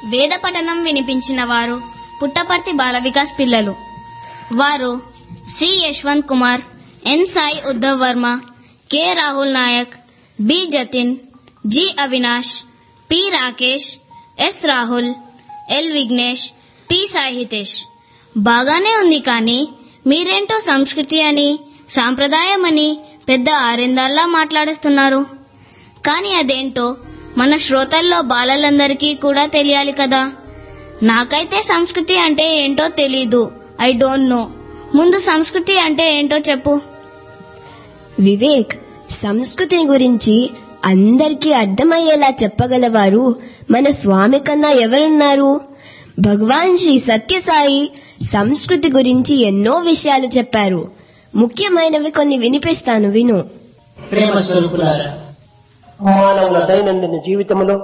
వేద పఠనం వినిపించిన వారు పుట్టపర్తి బాల వికాస్ పిల్లలు వారు C Yashwant Kumar N Sai Uddhav Varma K Rahul Nayak B Jatin G Avinash P Rakesh S Rahul L Vignesh P Saihitesh బాగానే ఉంది కానీ మీరేంటో సంస్కృతి అని సాంప్రదాయం అని పెద్ద ఆరిందాల్లా మాట్లాడేస్తున్నారు కానీ అదేంటో మన శ్రోతల్లో బాలలందరికీ కూడా తెలియాలి కదా నాకైతే సంస్కృతి అంటే ఏంటో తెలీదు ఐ డోంట్ నో ముందు సంస్కృతి అంటే ఏంటో చెప్పు వివేక్ సంస్కృతి గురించి అందరికీ అర్థమయ్యేలా చెప్పగలవారు మన స్వామి కన్నా ఎవరున్నారు భగవాన్ శ్రీ సత్యసాయి సంస్కృతి గురించి ఎన్నో విషయాలు చెప్పారు ముఖ్యమైనవి కొన్ని వినిపిస్తాను విను ప్రేమ స్వరూపులారా మానవుల దైనందిన జీవితంలో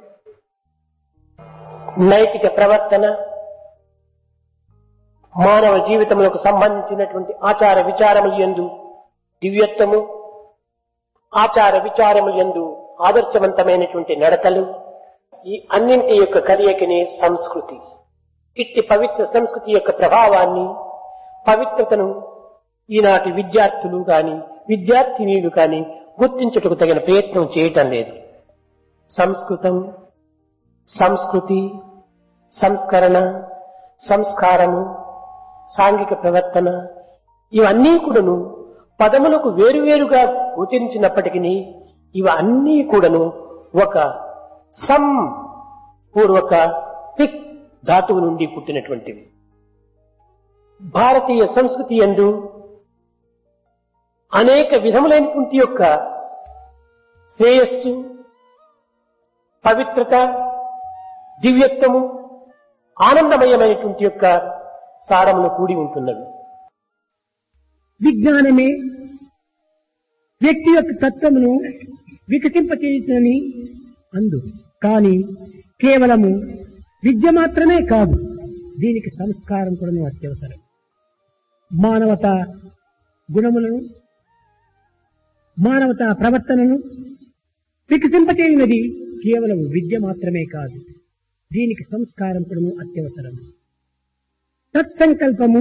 నైతిక ప్రవర్తన మానవ జీవితములకు సంబంధించినటువంటి ఆచార విచారములు ఎందు దివ్యత్వము ఆచార విచారములు ఎందు ఆదర్శవంతమైనటువంటి నడతలు ఈ అన్నింటి యొక్క కలయికనే సంస్కృతి ఇట్టి పవిత్ర సంస్కృతి యొక్క ప్రభావాన్ని పవిత్రతను ఈనాటి విద్యార్థులు గాని విద్యార్థినీలు కాని గుర్తించుటకు తగిన ప్రయత్నం చేయటం లేదు సంస్కృతం సంస్కృతి సంస్కరణ సంస్కారము సాంఘిక ప్రవర్తన ఇవన్నీ కూడాను పదములకు వేరువేరుగా గోచరించినప్పటికీ ఇవన్నీ కూడాను ఒక సం పూర్వక పిక్ ధాతువు నుండి పుట్టినటువంటివి భారతీయ సంస్కృతి ఎందు అనేక విధములైనటువంటి యొక్క శ్రేయస్సు పవిత్రత దివ్యత్వము ఆనందమయమైనటువంటి యొక్క సారములు కూడి ఉంటున్నవి విజ్ఞానమే వ్యక్తి యొక్క తత్వమును వికసింపచేయునని అందు కాని కేవలము విద్య మాత్రమే కాదు దీనికి సంస్కారం కూడా అత్యవసరం మానవత గుణములను మానవత ప్రవర్తనను వికసింపచేయునది కేవలం విద్య మాత్రమే కాదు దీనికి సంస్కారం కూడా అత్యవసరం తత్సంకల్పము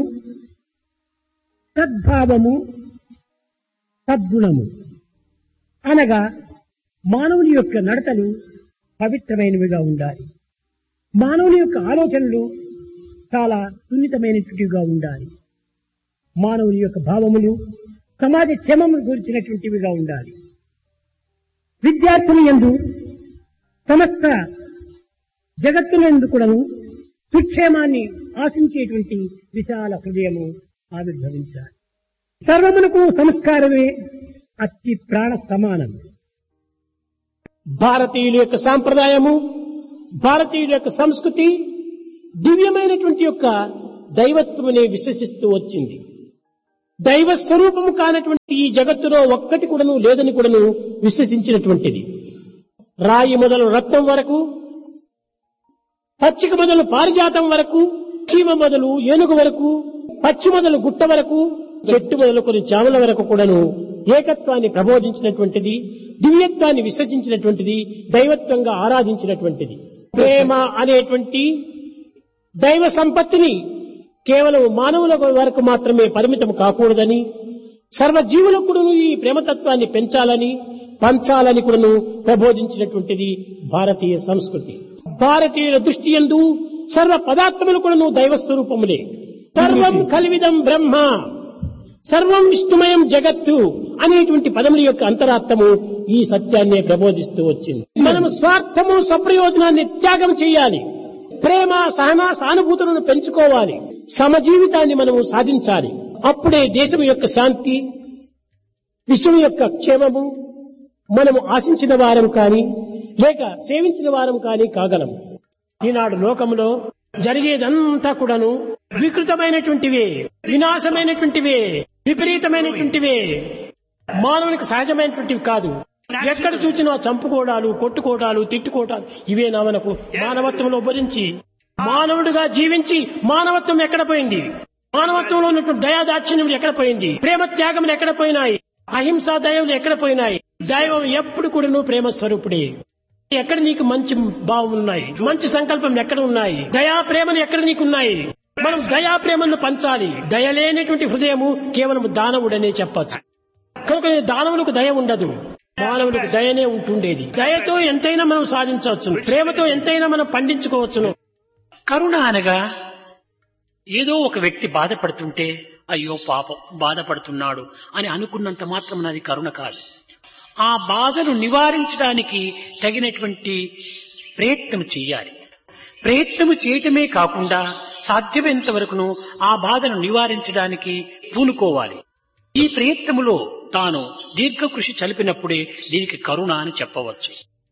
తద్భావము తద్గుణము అనగా మానవుని యొక్క నడతలు పవిత్రమైనవిగా ఉండాలి మానవుని యొక్క ఆలోచనలు చాలా సున్నితమైనటువంటివిగా ఉండాలి మానవుని యొక్క భావములు సమాజ క్షేమమును గురించినటువంటివిగా ఉండాలి విద్యార్థులు ఎందు సమస్త జగత్తులందు కూడాను సుక్షేమాన్ని ఆశించేటువంటి విశాల హృదయము ఆవిర్భవించాలి సర్వమునకు సంస్కారమే అతి ప్రాణ సమానం భారతీయుల యొక్క సాంప్రదాయము భారతీయుల యొక్క సంస్కృతి దివ్యమైనటువంటి యొక్క దైవత్వమునే విశ్వసిస్తూ వచ్చింది దైవ స్వరూపము కానటువంటి ఈ జగత్తులో ఒక్కటి కూడాను లేదని కూడాను విశ్వసించినటువంటిది రాయి మొదలు రత్నం వరకు పచ్చిక మొదలు పారిజాతం వరకు చీమ మొదలు ఏనుగు వరకు పచ్చి మొదలు గుట్ట వరకు చెట్టు మొదలుకొని చామల వరకు కూడాను ఏకత్వాన్ని ప్రబోధించినటువంటిది దివ్యత్వాన్ని విసర్జించినటువంటిది దైవత్వంగా ఆరాధించినటువంటిది ప్రేమ అనేటువంటి దైవ సంపత్తిని కేవలం మానవుల వరకు మాత్రమే పరిమితం కాకూడదని సర్వజీవులకు కూడాను ఈ ప్రేమతత్వాన్ని పెంచాలని పంచాలని కూడాను ప్రబోధించినటువంటిది భారతీయ సంస్కృతి భారతీయుల దృష్టి ఎందు సర్వ పదార్థములు కూడాను దైవ స్వరూపములే సర్వం కల్విదం బ్రహ్మ సర్వం విష్ణుమయం జగత్తు అనేటువంటి పదముల యొక్క అంతరార్థము ఈ సత్యాన్నే ప్రబోధిస్తూ వచ్చింది మనము స్వార్థము స్వప్రయోజనాన్ని త్యాగం చేయాలి ప్రేమ సహన సానుభూతులను పెంచుకోవాలి సమజీవితాన్ని మనము సాధించాలి అప్పుడే దేశం యొక్క శాంతి విశ్వం యొక్క క్షేమము మనము ఆశించిన వారం కాని లేక సేవించిన వారం కాని కాగలము ఈనాడు లోకంలో జరిగేదంతా కూడాను వికృతమైనటువంటివే వినాశమైనటువంటివే విపరీతమైనటువంటివే మానవునికి సహజమైనటువంటివి కాదు ఎక్కడ చూసినా చంపుకోవడాలు కొట్టుకోవడాలు తిట్టుకోవడాలు ఇవేనా మనకు మానవత్వంలో భరించి మానవుడిగా జీవించి మానవత్వం ఎక్కడ పోయింది మానవత్వంలో ఉన్నటువంటి దయాదాక్షిణ్యములు ఎక్కడ పోయింది ప్రేమ త్యాగములు ఎక్కడ పోయినాయి అహింసా దయములు ఎక్కడ పోయినాయి దైవం ఎప్పుడు కూడాను ప్రేమ స్వరూపుడే ఎక్కడ నీకు మంచి భావం ఉన్నాయి మంచి సంకల్పం ఎక్కడ ఉన్నాయి దయా ప్రేమలు ఎక్కడ నీకు ఉన్నాయి మనం దయా ప్రేమను పంచాలి దయ లేనటువంటి హృదయము కేవలం దానవుడనే చెప్పచ్చు కనుక దానవులకు దయ ఉండదు మానవులకు దయనే ఉంటుండేది దయతో ఎంతైనా మనం సాధించవచ్చు ప్రేమతో ఎంతైనా మనం పండించుకోవచ్చును కరుణ అనగా ఏదో ఒక వ్యక్తి బాధపడుతుంటే అయ్యో పాపం బాధపడుతున్నాడు అని అనుకున్నంత మాత్రం అది కరుణ కాదు ఆ బాధను నివారించడానికి తగినటువంటి ప్రయత్నం చేయాలి ప్రయత్నము చేయటమే కాకుండా సాధ్యమైనంత వరకును ఆ బాధను నివారించడానికి పూనుకోవాలి ఈ ప్రయత్నములో తాను దీర్ఘకృషి చలిపినప్పుడే దీనికి కరుణ అని చెప్పవచ్చు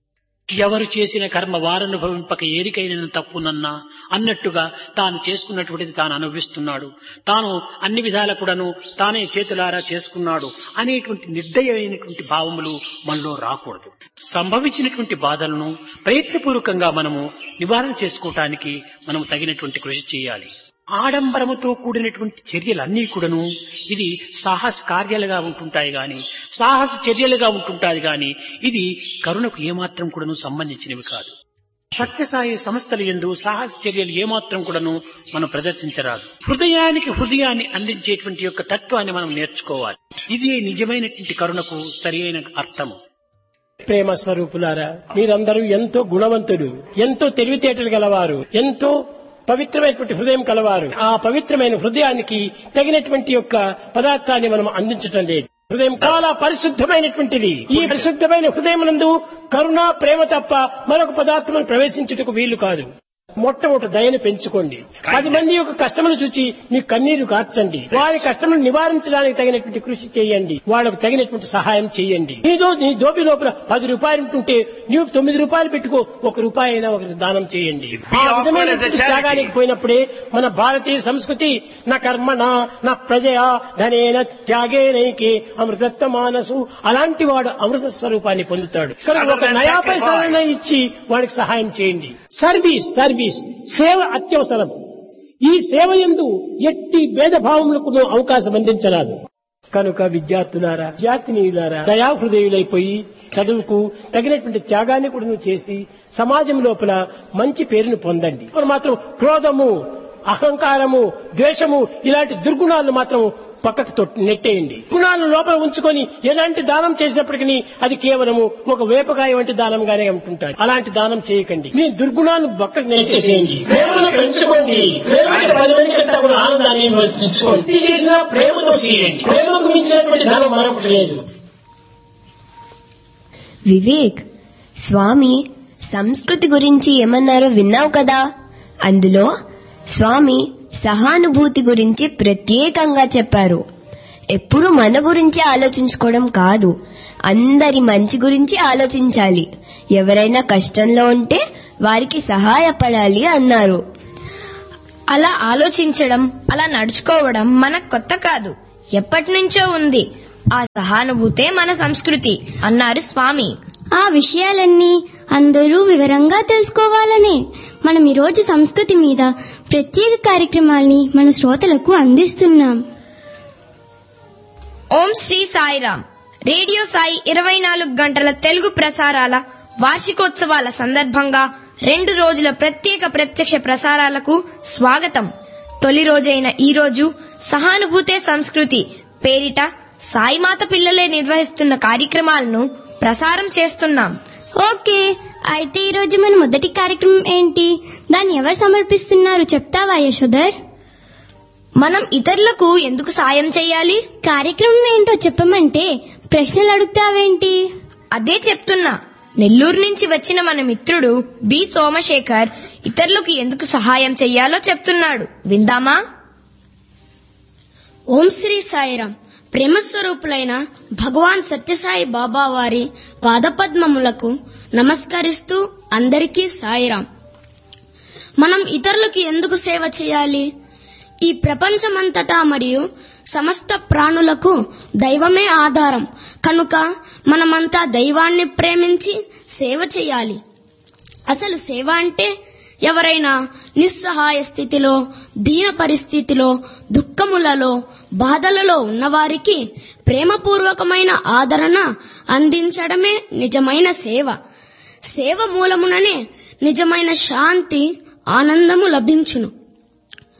ఎవరు చేసిన కర్మ వారనుభవింపక ఏరికైన తప్పునన్నా అన్నట్టుగా తాను చేసుకున్నటువంటిది తాను అనుభవిస్తున్నాడు తాను అన్ని విధాల కూడాను తానే చేతులారా చేసుకున్నాడు అనేటువంటి నిర్దయమైనటువంటి భావములు మనలో రాకూడదు సంభవించినటువంటి బాధలను ప్రయత్నపూర్వకంగా మనము నివారణ చేసుకోవటానికి మనం తగినటువంటి కృషి చేయాలి ఆడంబరముతో కూడినటువంటి చర్యలన్నీ కూడాను ఇది సాహస కార్యాలుగా ఉంటుంటాయి గాని సాహస చర్యలుగా ఉంటుంటాయి గాని ఇది కరుణకు ఏమాత్రం కూడాను సంబంధించినవి కాదు సత్యసాయి సంస్థల ఎందు సాహస చర్యలు ఏమాత్రం కూడాను మనం ప్రదర్శించరాదు హృదయానికి హృదయాన్ని అందించేటువంటి యొక్క తత్వాన్ని మనం నేర్చుకోవాలి ఇది నిజమైనటువంటి కరుణకు సరి అయిన అర్థము ప్రేమ స్వరూపులారా మీరందరూ ఎంతో గుణవంతుడు ఎంతో తెలివితేటలు గలవారు ఎంతో పవిత్రమైనటువంటి హృదయం కలవారు ఆ పవిత్రమైన హృదయానికి తగినటువంటి యొక్క పదార్థాన్ని మనం అందించటం లేదు హృదయం చాలా పరిశుద్ధమైనటువంటిది ఈ పరిశుద్ధమైన హృదయమునందు కరుణ ప్రేమ తప్ప మరొక పదార్థం ప్రవేశించుటకు వీలు కాదు మొట్టమొదటి దయను పెంచుకోండి పది మంది యొక్క కష్టములు చూచి మీ కన్నీరు కార్చండి వారి కష్టములు నివారించడానికి తగినటువంటి కృషి చేయండి వాళ్ళకు తగినటువంటి సహాయం చేయండి నీదో నీ దోపి లోపల పది రూపాయలు ఉంటుంటే నీవు తొమ్మిది రూపాయలు పెట్టుకో ఒక రూపాయి అయినా ఒకరికి దానం చేయండి ఆ విధమైన త్యాగానికి పోయినప్పుడే మన భారతీయ సంస్కృతి నా కర్మ నా ప్రజయా ధనేన త్యాగేనైకే అమృతత్వ మానసు అలాంటి వాడు అమృత స్వరూపాన్ని పొందుతాడు కనుక ఒక నయా పైసలైనా ఇచ్చి వాడికి సహాయం చేయండి సర్వీస్ సర్వీస్ సేవ అత్యవసరం ఈ సేవ ఎందు ఎట్టి భేదభావములకు అవకాశం అందించరాదు కనుక విద్యార్థులారా విద్యార్థినీయులారా దయాహృదయులైపోయి చదువుకు తగినటువంటి త్యాగాన్ని కూడా నువ్వు చేసి సమాజం లోపల మంచి పేరును పొందండి ఇప్పుడు మాత్రం క్రోధము అహంకారము ద్వేషము ఇలాంటి దుర్గుణాలను మాత్రం పక్కకు తొట్- నెట్టేయండి గుణాలను లోపల ఉంచుకొని ఎలాంటి దానం చేసినప్పటికీ అది కేవలము ఒక వేపకాయ వంటి దానంగానే ఉంటుంటాయి అలాంటి దానం చేయకండి మీ దుర్గుణాలను పక్కకు నెట్టేసేయండి ప్రేమను పెంచుకోండి ప్రేమకి పది మంది కంటే కూడా ఆనందాన్ని తెచ్చుకోండి ఇది చేసినా ప్రేమతో చేయండి ప్రేమకు మించినటువంటి ధనం మరొకటి లేదు వివేక్ స్వామి సంస్కృతి గురించి ఏమన్నారో విన్నావు కదా అందులో స్వామి సహానుభూతి గురించి ప్రత్యేకంగా చెప్పారు ఎప్పుడు మన గురించి ఆలోచించుకోవడం కాదు అందరి మంచి గురించి ఆలోచించాలి ఎవరైనా కష్టంలో ఉంటే వారికి సహాయపడాలి అన్నారు అలా ఆలోచించడం అలా నడుచుకోవడం మనకు కొత్త కాదు ఎప్పటి నుంచో ఉంది ఆ సహానుభూతే మన సంస్కృతి అన్నారు స్వామి ఆ విషయాలన్నీ అందరూ వివరంగా తెలుసుకోవాలనే మనం ఈరోజు సంస్కృతి మీద ప్రత్యేక కార్యక్రమాల్ని మన శ్రోతలకు అందిస్తున్నాం ఓం శ్రీ సాయిరామ్ రేడియో సాయి ఇరవై నాలుగు గంటల తెలుగు ప్రసారాల వార్షికోత్సవాల సందర్భంగా రెండు రోజుల ప్రత్యేక ప్రత్యక్ష ప్రసారాలకు స్వాగతం తొలి రోజైన ఈ రోజు సహానుభూతే సంస్కృతి పేరిట సాయిమాత పిల్లలే నిర్వహిస్తున్న కార్యక్రమాలను ప్రసారం చేస్తున్నాం ఓకే అయితే ఈరోజు మన మొదటి కార్యక్రమం ఏంటి దాన్ని ఎవరు సమర్పిస్తున్నారు చెప్తావా యశోదర్ మనం ఇతరులకు ఎందుకు సాయం చేయాలి కార్యక్రమం ఏంటో చెప్పమంటే ప్రశ్నలు అడుగుతావేంటి అదే చెప్తున్నా నెల్లూరు నుంచి వచ్చిన మన మిత్రుడు బి సోమశేఖర్ ఇతరులకు ఎందుకు సహాయం చెయ్యాలో చెప్తున్నాడు విందామా ఓం శ్రీ సాయిరాం ప్రేమస్వరూపులైన భగవాన్ సత్యసాయి బాబా వారి పాదపద్మములకు నమస్కరిస్తూ అందరికీ సాయిరాం మనం ఇతరులకు ఎందుకు సేవ చేయాలి ఈ ప్రపంచమంతటా మరియు సమస్త ప్రాణులకు దైవమే ఆధారం కనుక మనమంతా దైవాన్ని ప్రేమించి సేవ చేయాలి అసలు సేవ అంటే ఎవరైనా నిస్సహాయ స్థితిలో దీన పరిస్థితిలో దుఃఖములలో బాధలలో ఉన్నవారికి ప్రేమపూర్వకమైన ఆదరణ అందించడమే నిజమైన సేవ సేవ మూలముననే నిజమైన శాంతి ఆనందము లభించును